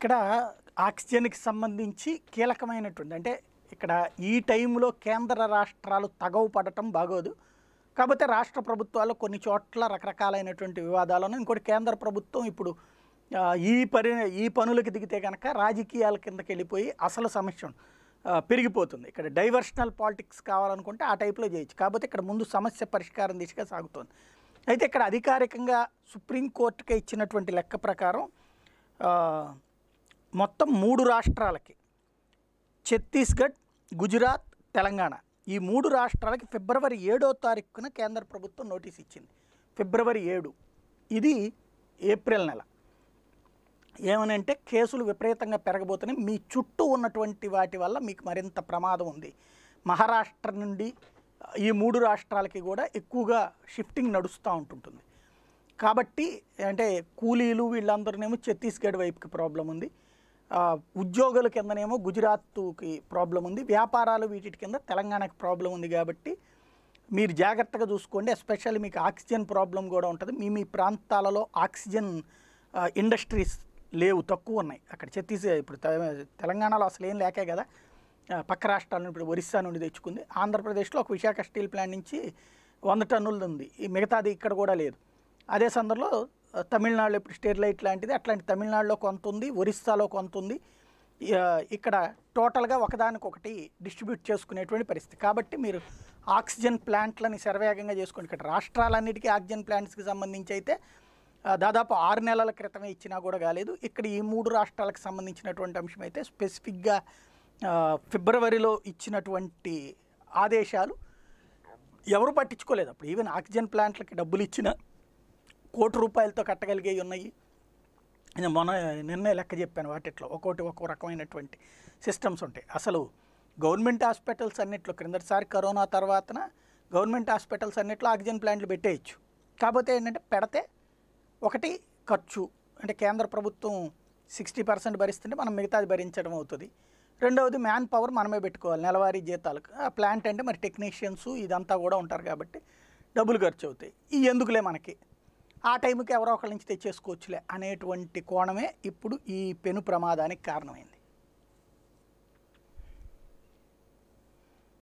ఇక్కడ ఆక్సిజన్కి సంబంధించి కీలకమైనటువంటి అంటే ఇక్కడ ఈ టైంలో కేంద్ర రాష్ట్రాలు తగవు పడటం బాగోదు కాకపోతే రాష్ట్ర ప్రభుత్వాలు కొన్ని చోట్ల రకరకాలైనటువంటి వివాదాలను ఇంకోటి కేంద్ర ప్రభుత్వం ఇప్పుడు ఆ, ఈ పరి ఈ పనులకు దిగితే కనుక రాజకీయాల కిందకి వెళ్ళిపోయి అసలు సమస్య ఆ, పెరిగిపోతుంది ఇక్కడ డైవర్షనల్ పాలిటిక్స్ కావాలనుకుంటే ఆ టైప్లో చేయొచ్చు కాకపోతే ఇక్కడ ముందు సమస్య పరిష్కారం దిశగా సాగుతోంది అయితే ఇక్కడ అధికారికంగా సుప్రీంకోర్టుకే ఇచ్చినటువంటి లెక్క ప్రకారం ఆ, మొత్తం మూడు రాష్ట్రాలకి ఛత్తీస్గఢ్ గుజరాత్ తెలంగాణ ఈ మూడు రాష్ట్రాలకి ఫిబ్రవరి ఏడో తారీఖున కేంద్ర ప్రభుత్వం నోటీస్ ఇచ్చింది ఫిబ్రవరి ఏడు ఇది ఏప్రిల్ నెల ఏమనంటే కేసులు విపరీతంగా పెరగబోతున్నాయి మీ చుట్టూ ఉన్నటువంటి వాటి వల్ల మీకు మరింత ప్రమాదం ఉంది మహారాష్ట్ర నుండి ఈ మూడు రాష్ట్రాలకి కూడా ఎక్కువగా షిఫ్టింగ్ నడుస్తూ ఉంటుంటుంది కాబట్టి అంటే కూలీలు వీళ్ళందరినేమో ఛత్తీస్గఢ్ వైపుకి ప్రాబ్లం ఉంది ఆ, ఉద్యోగుల కిందనేమో గుజరాత్కి ప్రాబ్లం ఉంది వ్యాపారాలు వీటి కింద తెలంగాణకి ప్రాబ్లం ఉంది కాబట్టి మీరు జాగ్రత్తగా చూసుకోండి ఎస్పెషల్లీ మీకు ఆక్సిజన్ ప్రాబ్లం కూడా ఉంటుంది మీ మీ ప్రాంతాలలో ఆక్సిజన్ ఆ, ఇండస్ట్రీస్ లేవు తక్కువ ఉన్నాయి అక్కడ ఛత్తీస్ ఇప్పుడు తె- తెలంగాణలో అసలు ఏం లేకే కదా ఆ, పక్క రాష్ట్రాల నుండి ఇప్పుడు ఒరిస్సా నుండి తెచ్చుకుంది ఆంధ్రప్రదేశ్లో ఒక విశాఖ స్టీల్ ప్లాంట్ నుంచి వంద టన్నులు ఉంది ఈ మిగతాది ఇక్కడ కూడా లేదు అదే సందర్భంలో ఆ, తమిళనాడులో ఇప్పుడు స్టెరిలైట్ లాంటిది అట్లాంటి తమిళనాడులో కొంత ఉంది ఒరిస్సాలో కొంత ఉంది ఆ, ఇక్కడ టోటల్గా ఒకదానికొకటి డిస్ట్రిబ్యూట్ చేసుకునేటువంటి పరిస్థితి కాబట్టి మీరు ఆక్సిజన్ ప్లాంట్లని శరవేగంగా చేసుకోండి ఇక్కడ రాష్ట్రాలన్నిటికీ ఆక్సిజన్ ప్లాంట్స్కి సంబంధించి అయితే ఆ, దాదాపు ఆరు నెలల క్రితమే ఇచ్చినా కూడా కాలేదు ఇక్కడ ఈ మూడు రాష్ట్రాలకు సంబంధించినటువంటి అంశం అయితే స్పెసిఫిక్గా ఆ, ఫిబ్రవరిలో ఇచ్చినటువంటి ఆదేశాలు ఎవరు పట్టించుకోలేదు అప్పుడు ఈవెన్ ఆక్సిజన్ ప్లాంట్లకి డబ్బులు ఇచ్చిన కోటి రూపాయలతో కట్టగలిగేవి ఉన్నాయి నేను మొన్న నిన్నే లెక్క చెప్పాను వాటిట్లో ఒక్కోటి ఒక్కో రకమైనటువంటి సిస్టమ్స్ ఉంటాయి అసలు గవర్నమెంట్ హాస్పిటల్స్ అన్నిట్లో క్రిందటిసారి కరోనా తర్వాతన గవర్నమెంట్ హాస్పిటల్స్ అన్నిట్లో ఆక్సిజన్ ప్లాంట్లు పెట్టేయచ్చు కాకపోతే ఏంటంటే పెడితే ఒకటి ఖర్చు అంటే కేంద్ర ప్రభుత్వం సిక్స్టీ పర్సెంట్ భరిస్తుంటే మనం మిగతాది భరించడం అవుతుంది రెండవది మ్యాన్ పవర్ మనమే పెట్టుకోవాలి నెలవారీ జీతాలకు ఆ ప్లాంట్ అంటే మరి టెక్నీషియన్స్ ఇదంతా కూడా ఉంటారు కాబట్టి డబ్బులు ఖర్చు అవుతాయి ఈ ఎందుకులే మనకి ఆ టైంకి ఎవరో ఒకళ్ళ నుంచి తెచ్చేసుకోవచ్చులే అనేటువంటి కోణమే ఇప్పుడు ఈ పెను ప్రమాదానికి కారణమైంది